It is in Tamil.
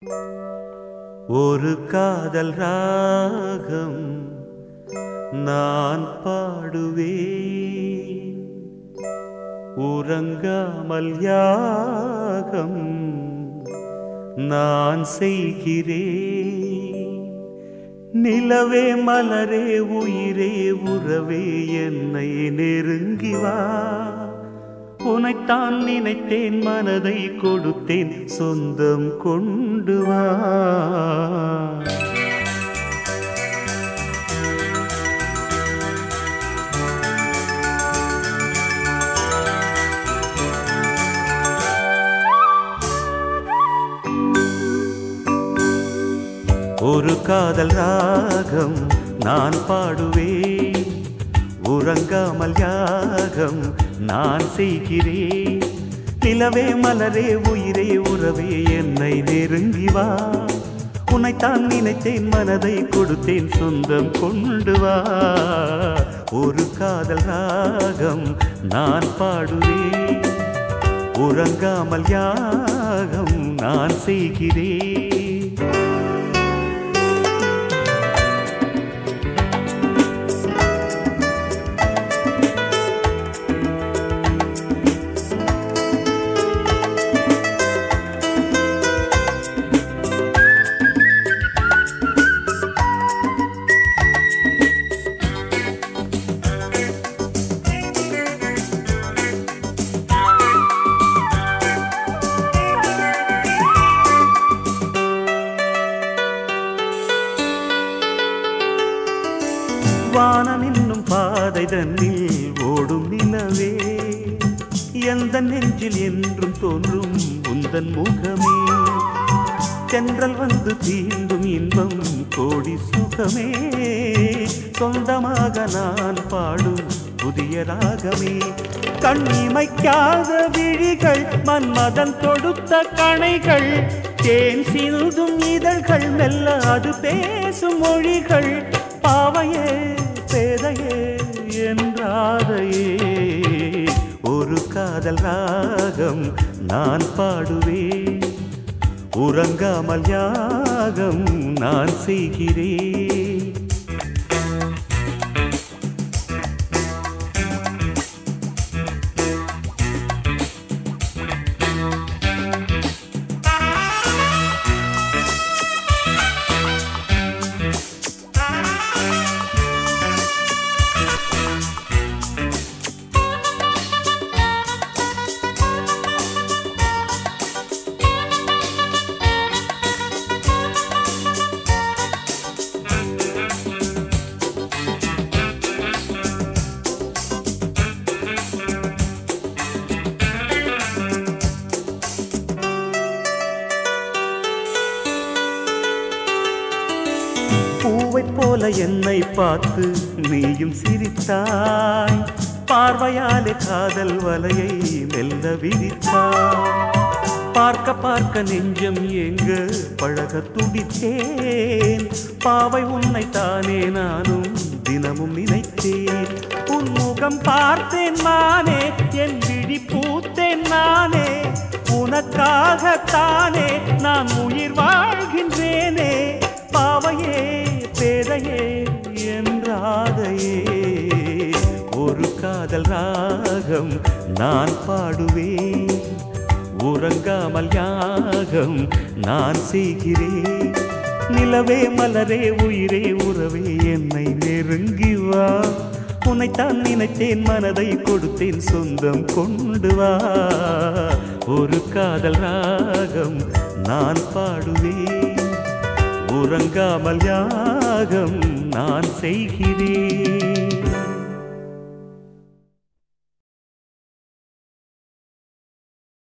ஒரு காதல் ராகம் நான் பாடுவேன் உறங்காமல் யாகம் நான் செய்கிறேன் நிலவே மலரே உயிரே உறவே என்னை நெருங்கி வா உனைத்தான் நினைத்தேன் மனதை கொடுத்தேன் சொந்தம் கொண்டு வா ஒரு காதல் ராகம் நான் பாடுவேன் உறங்காமல் யாகம் நான் செய்கிறேன் நிலவே மலரே உயிரே உறவே என்னை நெருங்கி வா உன்னைத்தான் நினைத்தேன் மனதை கொடுத்தேன் சொந்தம் கொண்டு வா ஒரு காதல் ராகம் நான் பாடுவேன் உறங்காமல் யாகம் நான் செய்கிறேன் வானம் என்னும் பாதை தன்னில் ஓடும் நிலவே எந்த நெஞ்சில் என்றும் தோன்றும் உந்தன் முகமே தென்றல் வந்து தீண்டும் இன்பம் கோடி சுகமே சொந்தமாக நான் பாடும் புதிய ராகமே கண்ணிமைக்காத விழிகள் மன்மதன் தொடுத்த கணைகள் தேன் சிந்தும் இதழ்கள் மெல்ல அது பேசும் மொழிகள் பாவையே பேதையே என்றாதையே ஒரு காதல் ராகம் நான் பாடுவேன் உறங்காமல் யாகம் நான் செய்கிறேன் பூவைப் போல என்னை பார்த்து நீயும் சிரித்தாய் பார்வையாலே காதல் வலையை மெல்ல விரித்தாய் பார்க்க பார்க்க நெஞ்சம் எங்க பழக துடித்தேன் பாவை உன்னை தானே நானும் தினமும் நினைத்தேன் உன் முகம் பார்த்தேன் நானே என் விழி பூத்தேன் நானே உனக்காகத்தானே நான் உயிர் வாழ்கின்றேனே பாவையே பேதையே என்றாதையே ஒரு காதல் ராகம் நான் பாடுவேன் உறங்காமல் யாகம் நான் செய்கிறேன் நிலவே மலரே உயிரே உறவே என்னை நெருங்கி வா உன்னைத்தான் நினைத்தேன் மனதை கொடுத்தேன் சொந்தம் கொண்டு வா ஒரு காதல் ராகம் நான் பாடுவேன் உறங்காமல் யாகம் நான் செய்கிறேன்